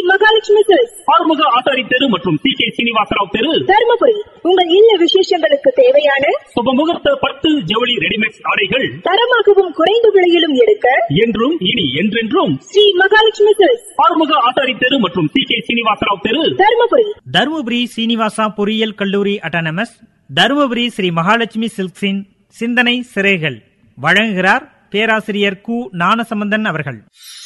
Mahalakshmi silks Arumuga Asari தெரு மற்றும் C K Srinivasa Rao தெரு தருமபுரி உங்கள் இல்ல விசேஷங்களுக்கு தேவையான சுபமுகூர்த்த பட்டு ஜவுளி ரெடிமேட் ஆடைகள் தரமாகவும் குறைந்த விலையிலும் எடுக்க என்றும் இனி என்றென்றும் ஸ்ரீ மகாலட்சுமி சில்க்ஸ் ஆறுமுக ஆசாரி தெரு மற்றும் சி கே சீனிவாசராவ் தெரு தருமபுரி தருமபுரி சீனிவாசா பொறியியல் கல்லூரி அட்டானமஸ் தருமபுரி ஸ்ரீ மகாலட்சுமி சில்க்ஸின் சிந்தனை சிறைகள் வழங்குகிறார் பேராசிரியர் கு ஞானசம்பந்தன் அவர்கள்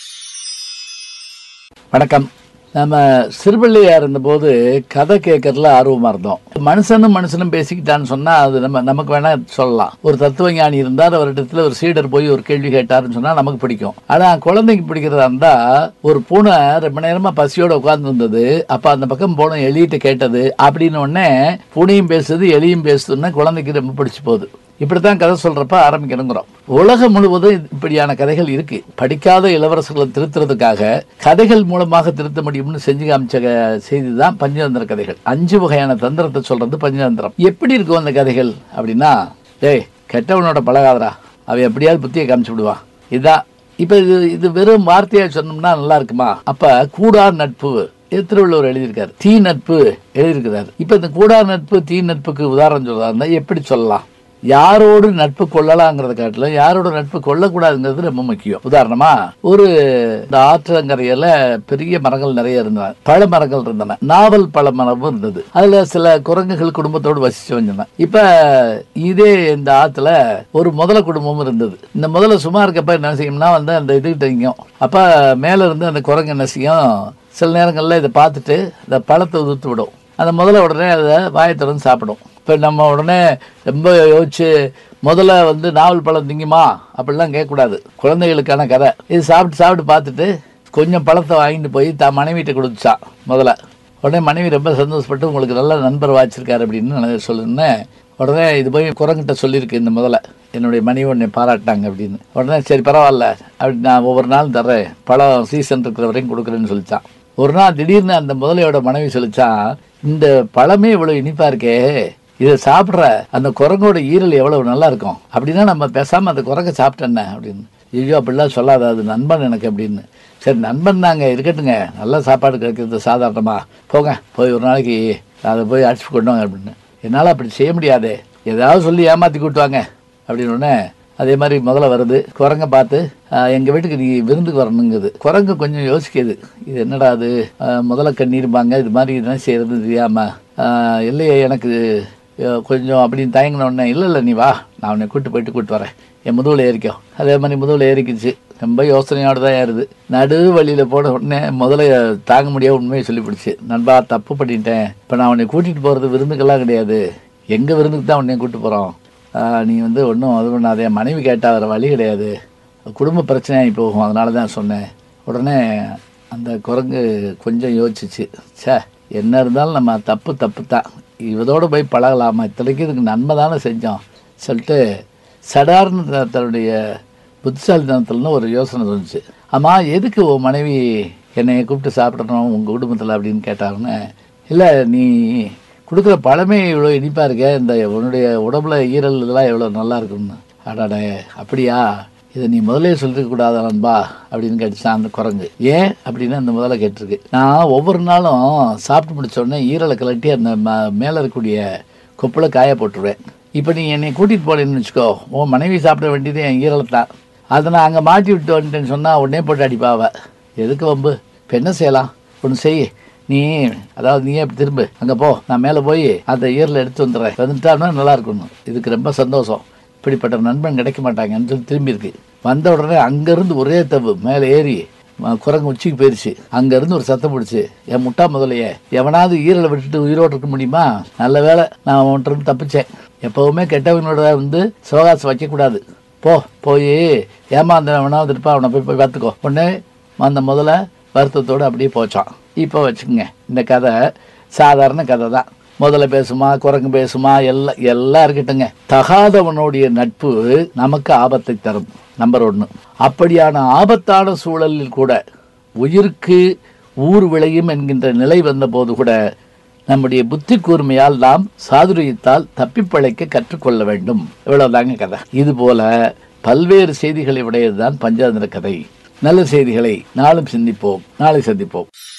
வணக்கம் நம்ம சிறுபிள்ளையா இருந்தபோது கதை கேட்கறதுல ஆர்வமா இருந்தோம் மனுஷனும் மனுஷனும் பேசிக்கிட்டான்னு சொன்னா அது நம்ம நமக்கு வேணா சொல்லலாம் ஒரு தத்துவ ஞானி இருந்தார் அவரிடத்துல ஒரு சீடர் போய் ஒரு கேள்வி கேட்டாருன்னு சொன்னா நமக்கு பிடிக்கும் ஆனா குழந்தைக்கு பிடிக்கிறதா இருந்தா ஒரு பூனை ரொம்ப நேரமா பசியோட உட்கார்ந்து இருந்தது அப்ப அந்த பக்கம் பூனை எலியிட்ட கேட்டது அப்படின்னு உடனே பூனையும் பேசுது எலியும் பேசுதுன்னு குழந்தைக்கு ரொம்ப பிடிச்சு போகுது இப்படித்தான் கதை சொல்றப்ப ஆரம்பிக்கணுங்கிறோம் உலகம் முழுவதும் இப்படியான கதைகள் இருக்கு படிக்காத இளவரசர்களை திருத்துறதுக்காக கதைகள் மூலமாக திருத்த முடியும்னு செஞ்சு காமிச்ச க- செய்தி தான் பஞ்சதந்திர கதைகள் அஞ்சு வகையான தந்திரத்தை சொல்றது பஞ்சதந்திரம் எப்படி இருக்கும் அந்த கதைகள் அப்படின்னா டேய் கெட்டவனோட பழகாதரா அவன் எப்படியாவது புத்தியை காமிச்சு விடுவான் இதான் இப்ப இது இது வெறும் வார்த்தையா சொன்னோம்னா நல்லா இருக்குமா அப்ப கூடா நட்பு இது திருவள்ளுவர் எழுதியிருக்காரு தீ நட்பு எழுதியிருக்கிறார் இப்ப இந்த கூடா நட்பு தீ நட்புக்கு உதாரணம் சொல்றதா இருந்தா எப்படி சொல்லலாம் யாரோடு நட்பு கொள்ளலாங்கிறத காட்டிலும் யாரோட நட்பு கொள்ளக்கூடாதுங்கிறது ரொம்ப முக்கியம் உதாரணமா ஒரு இந்த ஆற்றங்கரையில பெரிய மரங்கள் நிறைய இருந்தன பழ மரங்கள் இருந்தன நாவல் பழ மரமும் இருந்தது அதுல சில குரங்குகள் குடும்பத்தோடு வசிச்சு வந்தன இப்ப இதே இந்த ஆத்துல ஒரு முதல குடும்பமும் இருந்தது இந்த முதல்ல சும்மா இருக்கப்ப என்ன செய்யும்னா வந்து அந்த இதுகிட்ட நிற்கும் அப்ப மேல இருந்து அந்த குரங்கு என்ன செய்யும் சில நேரங்கள்ல இதை பார்த்துட்டு இந்த பழத்தை உதுத்து விடும் அந்த முதல்ல உடனே அதை வாயை திறந்து சாப்பிடும் இப்போ நம்ம உடனே ரொம்ப யோசிச்சு முதல்ல வந்து நாவல் பழம் திங்குமா அப்படிலாம் கேட்கக்கூடாது குழந்தைகளுக்கான கதை இது சாப்பிட்டு சாப்பிட்டு பார்த்துட்டு கொஞ்சம் பழத்தை வாங்கிட்டு போய் தான் மனைவிட்ட கொடுத்துச்சான் முதல்ல உடனே மனைவி ரொம்ப சந்தோஷப்பட்டு உங்களுக்கு நல்ல நண்பர் வாச்சிருக்காரு அப்படின்னு நான் சொல்லுன்னேன் உடனே இது போய் குரங்கிட்ட சொல்லியிருக்கு இந்த முதல்ல என்னுடைய மனைவி உன்னை பாராட்டினாங்க அப்படின்னு உடனே சரி பரவாயில்ல அப்படி நான் ஒவ்வொரு நாளும் தர்றேன் பழம் சீசன் இருக்கிற வரைக்கும் கொடுக்குறேன்னு சொல்லிச்சான் ஒரு நாள் திடீர்னு அந்த முதலையோட மனைவி சொல்லிச்சான் இந்த பழமே இவ்வளவு இனிப்பா இருக்கே இதை சாப்பிட்ற அந்த குரங்கோட ஈரல் எவ்வளவு நல்லா இருக்கும் அப்படின்னா நம்ம பேசாம அந்த குரங்கை சாப்பிட்டேன்ன அப்படின்னு ஐயோ அப்படிலாம் சொல்லாத அது நண்பன் எனக்கு அப்படின்னு சரி நண்பன் தாங்க இருக்கட்டுங்க நல்ல சாப்பாடு கிடைக்கிறது சாதாரணமா போங்க போய் ஒரு நாளைக்கு அதை போய் அடிச்சு கொண்டு வாங்க அப்படின்னு என்னால் அப்படி செய்ய முடியாதே ஏதாவது சொல்லி ஏமாத்தி கூட்டுவாங்க அப்படின்னு உடனே அதே மாதிரி முதல்ல வருது குரங்க பார்த்து ஆஹ், எங்க வீட்டுக்கு நீ விருந்துக்கு வரணுங்குது குரங்கு கொஞ்சம் யோசிக்குது இது என்னடா அது ஆஹ், முதல்ல கண்ணீர்பாங்க இது மாதிரி என்ன செய்யறது தெரியாம ஆஹ், இல்லையே எனக்கு அஹ், கொஞ்சம் அப்படின்னு தயங்கின உடனே இல்லை இல்லை நீ வா நான் உன்னை கூட்டு போயிட்டு கூட்டு வரேன் என் முதுகில் ஏறிக்கோ அதே மாதிரி முதுகில் ஏறிக்கிச்சு ரொம்ப யோசனையோடு தான் ஏறுது நடு வழியில் போன உடனே முதல்ல தாங்க முடியாத உண்மையை சொல்லிப்பிடிச்சு நண்பா தப்பு பண்ணிட்டேன் இப்போ நான் உன்னை கூட்டிகிட்டு போகிறது விருந்துக்கெல்லாம் கிடையாது எங்கள் விருந்துக்கு தான் உன்னை கூட்டு போகிறோம் நீ வந்து ஒன்றும் அது பண்ணாதே மனைவி கேட்டால் வேறு வழி கிடையாது குடும்ப பிரச்சனையாகி போகும் அதனால தான் சொன்னேன் உடனே அந்த குரங்கு கொஞ்சம் யோசிச்சுச்சு ச்சே என்ன இருந்தாலும் நம்ம தப்பு தப்பு தான் இதோட போய் பழகலாமா இத்தனைக்கு இதுக்கு நன்மை தானே செஞ்சோம் சொல்லிட்டு சடார்னு த- தன்னுடைய புத்திசாலித்தனத்துலன்னு ஒரு யோசனை தோணுச்சு ஆமாம் எதுக்கு உன் மனைவி என்னை கூப்பிட்டு சாப்பிடணும் உங்கள் குடும்பத்தில் அப்படின்னு கேட்டாங்கன்னு இல்லை நீ கொடுக்குற பழமே இவ்வளோ இனிப்பாக இருக்க இந்த உன்னுடைய உடம்புல ஈரல் இதெல்லாம் எவ்வளோ நல்லா இருக்கும்னு அடாடே அப்படியா இதை நீ முதலே சொல்லிருக்க கூடாதா நண்பா அப்படின்னு கேட்டுச்சான் அந்த குரங்கு ஏன் அப்படின்னு அந்த முதல்ல கேட்டிருக்கு நான் ஒவ்வொரு நாளும் சாப்பிட்டு முடிச்ச உடனே ஈரலை கலட்டி அந்த ம- மேல இருக்கக்கூடிய கொப்பில் காய போட்டுருவேன் இப்போ நீ என்னை கூட்டிகிட்டு போனேன்னு வச்சுக்கோ உன் மனைவி சாப்பிட வேண்டியது என் ஈரலை தான் அதை நான் அங்கே மாட்டி விட்டு வந்துட்டேன்னு சொன்னால் உடனே போட்டு அடிப்பாவ எதுக்கு வம்பு இப்போ என்ன செய்யலாம் ஒன்று செய் நீ அதாவது நீயே இப்படி திரும்ப அங்கே போ நான் மேலே போய் அந்த ஈரலை எடுத்து வந்துடுறேன் வந்துட்டான்னா நல்லா இருக்கணும் இதுக்கு ரொம்ப சந்தோஷம் இப்படிப்பட்ட நண்பன் கிடைக்க மாட்டாங்கன்னு சொல்லி திரும்பி இருக்கு வந்த உடனே அங்கேருந்து ஒரே தவு மேலே ஏறி ம- குரங்கு உச்சிக்கு போயிருச்சு அங்கேருந்து ஒரு சத்தம் பிடிச்சி என் முட்டா முதலையே எவனாவது ஈரலை விட்டுட்டு உயிரோடு இருக்க முடியுமா நல்ல வேளை நான் அவன்கிட்ட இருந்து தப்பிச்சேன் எப்பவுமே கெட்டவனோட வந்து சிவகாசம் வைக்கக்கூடாது போ போய் ஏமாந்தவனாவது இருப்பா அவனை போய் போய் பார்த்துக்கோ உடனே அந்த முதல்ல வருத்தத்தோடு அப்படியே போச்சான் இப்போ வச்சுக்கோங்க இந்த கதை சாதாரண கதை தான் முதல்ல பேசுமா குரங்கு பேசுமா எல்லாம் எல்லாம் இருக்கட்டுங்க தகாதவனுடைய நட்பு நமக்கு ஆபத்தை தரும் நம்பர் ஒன்று அப்படியான ஆபத்தான சூழலில் கூட உயிருக்கு ஊர் விளையும் என்கின்ற நிலை வந்தபோது கூட நம்முடைய புத்தி கூர்மையால் நாம் சாதுரியத்தால் தப்பிப்பிழைக்க கற்றுக்கொள்ள வேண்டும் இவ்வளவுதாங்க கதை இது போல பல்வேறு செய்திகளை உடையதுதான் பஞ்சாந்திர கதை நல்ல செய்திகளை நாளும் சிந்திப்போம் நாளை சந்திப்போம்